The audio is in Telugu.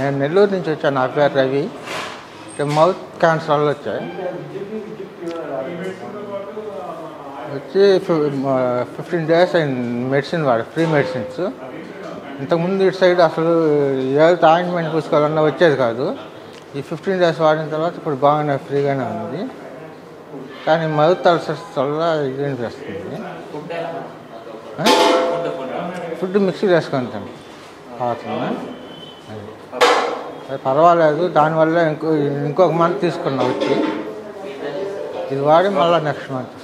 నేను నెల్లూరు నుంచి వచ్చాను నా పేరు రవి అంటే మౌత్ క్యాన్సర్ వల్ల వచ్చాయి వచ్చి ఫిఫ్టీన్ డేస్ అయింది మెడిసిన్ వాడు ఫ్రీ మెడిసిన్స్ ఇంతకుముందు ఇటు సైడ్ అసలు ఏది ఆయింట్మెంట్ పూసుకోవాలన్నా వచ్చేది కాదు ఈ ఫిఫ్టీన్ డేస్ వాడిన తర్వాత ఇప్పుడు బాగానే ఫ్రీగానే ఉంది కానీ మౌత్ అల్సర్స్ వల్ల ఇది అనిపిస్తుంది ఆ? ఫుడ్ మిక్సీ చేసుకుంటాను అవుతుందా అది పర్వాలేదు దానివల్ల ఇంకో ఇంకొక మంత్ తీసుకున్నా వచ్చి ఇది వాడి మళ్ళీ నెక్స్ట్ మంత్